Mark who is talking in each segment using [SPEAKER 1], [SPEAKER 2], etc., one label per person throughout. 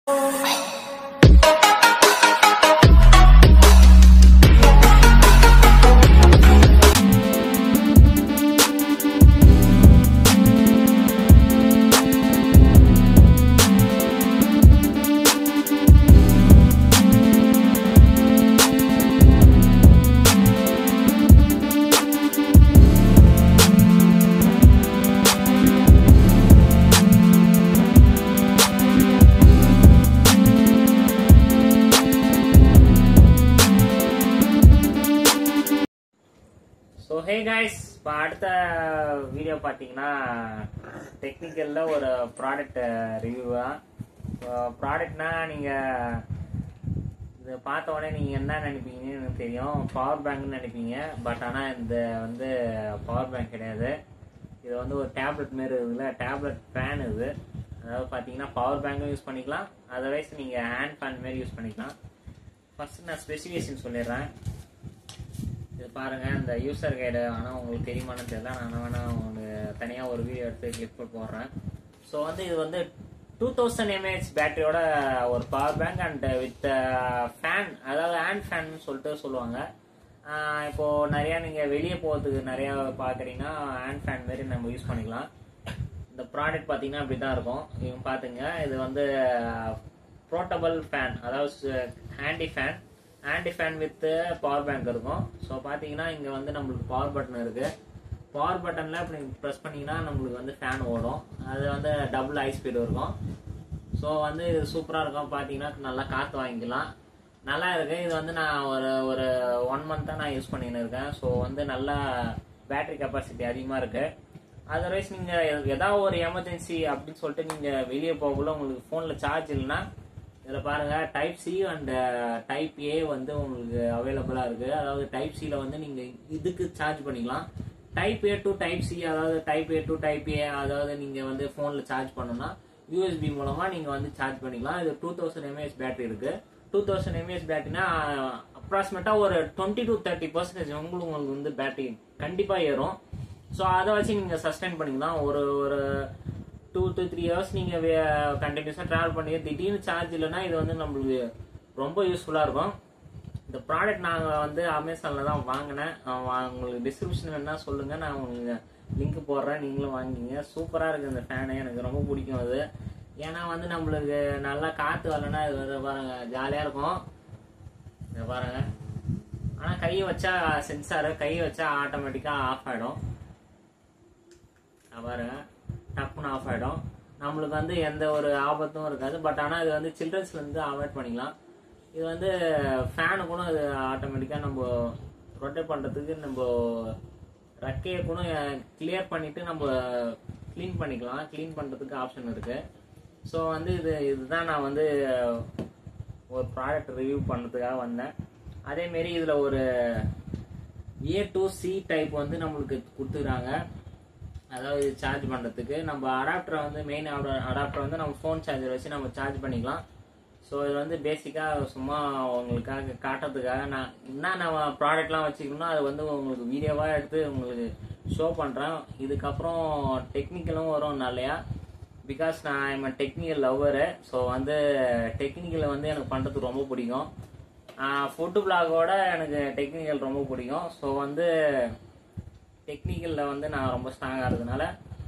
[SPEAKER 1] so hey guys இப்போ அடுத்த video பார்த்தீங்கன்னா டெக்னிக்கலில் ஒரு ப்ராடக்ட் ரிவ்யூ தான் ப்ராடக்ட்னா நீங்கள் இதை பார்த்த உடனே நீங்கள் என்ன நினைப்பீங்கன்னு எனக்கு தெரியும் பவர் பேங்க்னு நினைப்பீங்க பட் ஆனால் இந்த வந்து பவர் பேங்க் கிடையாது இது வந்து ஒரு டேப்லெட் மாரி இருக்குல்ல டேப்லெட் ஃபேன் இது அதாவது பார்த்தீங்கன்னா பவர் பேங்க்கும் யூஸ் பண்ணிக்கலாம் அதர்வைஸ் நீங்கள் ஹேண்ட் ஃபேன் மாரி யூஸ் பண்ணிக்கலாம் ஃபர்ஸ்ட் நான் ஸ்பெசிஃபிகேஷன் சொல்லிடுறேன் இது பாருங்க இந்த யூசர் கைடு ஆனால் உங்களுக்கு தெரியுமான்னு தெரியல நான் வேணா உங்களுக்கு தனியாக ஒரு வீடியோ எடுத்து கிளிக் போட்டு போடுறேன் ஸோ வந்து இது வந்து டூ தௌசண்ட் எம்ஏஹெச் பேட்டரியோட ஒரு power bank and with fan அதாவது ஹேண்ட் ஃபேன் சொல்லிட்டு சொல்லுவாங்க ஆஹ் இப்போ நிறைய நீங்க வெளியே போகிறதுக்கு நிறைய பார்க்குறீங்கன்னா ஹேண்ட் ஃபேன் மாரி நம்ம யூஸ் பண்ணிக்கலாம் இந்த ப்ராடக்ட் பார்த்தீங்கன்னா இப்படி தான் இருக்கும் இவங்க பார்த்துங்க இது வந்து போர்ட்டபிள் ஃபேன் அதாவது handy fan handy fan with power bank இருக்கும் ஸோ பார்த்தீங்கன்னா இங்கே வந்து நம்மளுக்கு பவர் பட்டன் இருக்கு பவர் பட்டனில் இப்படி ப்ரெஸ் பண்ணீங்கன்னா நம்மளுக்கு வந்து ஃபேன் ஓடும் அது வந்து டபுள் ஹை ஸ்பீடு இருக்கும் ஸோ வந்து இது சூப்பராக இருக்கும் பார்த்தீங்கன்னா நல்லா காற்று வாங்கிக்கலாம் நல்லா இருக்கு இது வந்து நான் ஒரு ஒரு ஒன் மந்த்தாக நான் யூஸ் பண்ணின்னு இருக்கேன் ஸோ வந்து நல்லா பேட்டரி கெப்பாசிட்டி அதிகமாக இருக்கு அதர்வைஸ் நீங்கள் ஏதாவது ஒரு எமர்ஜென்சி அப்படின்னு சொல்லிட்டு நீங்கள் வெளியே போகக்குள்ள உங்களுக்கு ஃபோனில் சார்ஜ் இல்லைன்னா இதில் பாருங்க type C and type A வந்து உங்களுக்கு அவைலபிளாக இருக்கு அதாவது டைப் சியில் வந்து நீங்கள் இதுக்கு சார்ஜ் பண்ணிக்கலாம் type A to type C அதாவது type A to type A அதாவது நீங்கள் வந்து ஃபோனில் சார்ஜ் பண்ணணும்னா யூஎஸ்பி மூலமாக நீங்கள் வந்து சார்ஜ் பண்ணிக்கலாம் இது டூ தௌசண்ட் எம்ஏஹெச் பேட்டரி இருக்கு டூ தௌசண்ட் எம்ஏஹெச் பேட்டரினா அப்ராக்சிமேட்டாக ஒரு டுவெண்ட்டி டு தேர்ட்டி பர்சன்டேஜ் உங்களுக்கு உங்களுக்கு வந்து பேட்டரி கண்டிப்பாக ஏறும் ஸோ அதை வச்சு நீங்கள் சஸ்டைன் பண்ணிக்கலாம் ஒரு ஒரு டூ டு த்ரீ ஹவர்ஸ் நீங்கள் கண்டினியூஸாக ட்ராவல் பண்ணி திடீர்னு சார்ஜ் இல்லைன்னா இது வந்து நம்மளுக்கு ரொம்ப யூஸ்ஃபுல்லாக இருக்கும் இந்த ப்ராடக்ட் நாங்கள் வந்து அமேசானில் தான் வாங்கினேன் அஹ் வா- உங்களுக்கு டிஸ்கிரிப்ஷன் வேணா சொல்லுங்கள் நான் உங்களுக்கு லிங்க் போடுறேன் நீங்களும் வாங்கிங்க சூப்பராக இருக்குது இந்த ஃபேனு எனக்கு ரொம்ப பிடிக்கும் அது ஏன்னா வந்து நம்மளுக்கு நல்லா காற்று வரலன்னா இது வந்து பாருங்க ஜாலியாக இருக்கும் இதை பாருங்க ஆனால் கை வச்சா சென்சாரு கை வச்சா ஆட்டோமேட்டிக்காக ஆஃப் ஆகிடும் பாருங்க டப்புன்னு ஆஃப் ஆகிடும் நம்மளுக்கு வந்து எந்த ஒரு ஆபத்தும் இருக்காது பட் ஆனால் இது வந்து சில்ட்ரன்ஸ்ல இருந்து அவாய்ட் பண்ணிக்கலாம் இது வந்து ஃபேனு கூட இது ஆட்டோமேட்டிக்காக நம்ம ரொட்டேட் பண்ணுறதுக்கு நம்ம ரெக்கையை கூட கிளியர் பண்ணிட்டு நம்ம க்ளீன் பண்ணிக்கலாம் க்ளீன் பண்ணுறதுக்கு ஆப்ஷன் இருக்கு ஸோ வந்து இது இதுதான் நான் வந்து ஒரு ப்ராடக்ட் ரிவ்யூ பண்ணுறதுக்காக வந்தேன் அதேமாரி இதில் ஒரு ஏ டு சி டைப் வந்து நம்மளுக்கு கொடுத்துருக்காங்க அதாவது சார்ஜ் பண்ணுறதுக்கு நம்ம அடாப்டரை வந்து மெயின் அடாப்டர் வந்து நம்ம ஃபோன் சார்ஜர் வச்சு நம்ம சார்ஜ் பண்ணிக்கலாம் ஸோ இது வந்து பேசிக்காக சும்மா உங்களுக்காக காட்டுறதுக்காக நான் என்ன நம்ம ப்ராடக்ட்லாம் வச்சுக்கணும்னா அது வந்து உங்களுக்கு வீடியோவாக எடுத்து உங்களுக்கு ஷோ பண்ணுறேன் இதுக்கப்புறம் டெக்னிக்கலும் வரும் நிறையா பிகாஸ் நான் ஐம் டெக்னிக்கல் லவ்வரு ஸோ வந்து டெக்னிக்கலை வந்து எனக்கு பண்ணுறதுக்கு ரொம்ப பிடிக்கும் ஃபுட்டு பிளாகோட எனக்கு டெக்னிக்கல் ரொம்ப பிடிக்கும் ஸோ வந்து டெக்னிக்கலில் வந்து நான் ரொம்ப ஸ்ட்ராங்காக இருந்ததுனால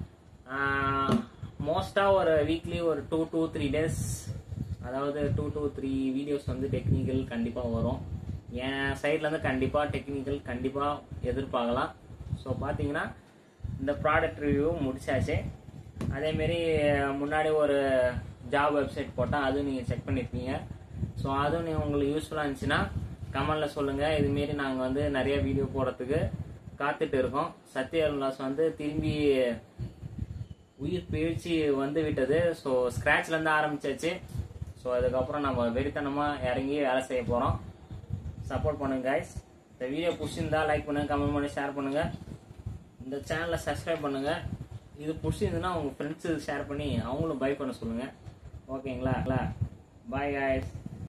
[SPEAKER 1] மோஸ்ட்டாக ஒரு வீக்லி ஒரு டூ டூ த்ரீ டேஸ் அதாவது டூ டூ த்ரீ வீடியோஸ் வந்து டெக்னிக்கல் கண்டிப்பாக வரும் என் சைட்லேருந்து கண்டிப்பாக டெக்னிக்கல் கண்டிப்பாக எதிர்பார்க்கலாம் ஸோ பார்த்தீங்கன்னா இந்த ப்ராடக்ட் ரிவ்யூ முடிச்சாச்சு அதேமாரி முன்னாடி ஒரு ஜாப் வெப்சைட் போட்டால் அதுவும் நீங்கள் செக் பண்ணியிருப்பீங்க ஸோ அதுவும் நீங்கள் உங்களுக்கு யூஸ்ஃபுல்லாக இருந்துச்சுன்னா கமெண்டில் சொல்லுங்கள் இதுமாரி நாங்கள் வந்து நிறைய வீடியோ போடுறதுக்கு காத்துட்டு இருக்கோம் சத்யா உல்லாஸ் வந்து திரும்பி உயிர் பிழிச்சு வந்து விட்டது ஸோ ஸ்க்ராட்ச்லேருந்து ஆரம்பிச்சாச்சு ஸோ அதுக்கப்புறம் நம்ம வெறித்தனமாக இறங்கி வேலை செய்ய போகிறோம் சப்போர்ட் பண்ணுங்க கைஸ் இந்த வீடியோ பிடிச்சிருந்தா லைக் பண்ணுங்க கமெண்ட் பண்ணி ஷேர் பண்ணுங்க இந்த சேனலை சப்ஸ்கிரைப் பண்ணுங்க இது பிடிச்சிருந்துன்னா உங்க ஃப்ரெண்ட்ஸு ஷேர் பண்ணி அவங்களும் பை பண்ண சொல்லுங்க ஓகேங்களா பாய் guys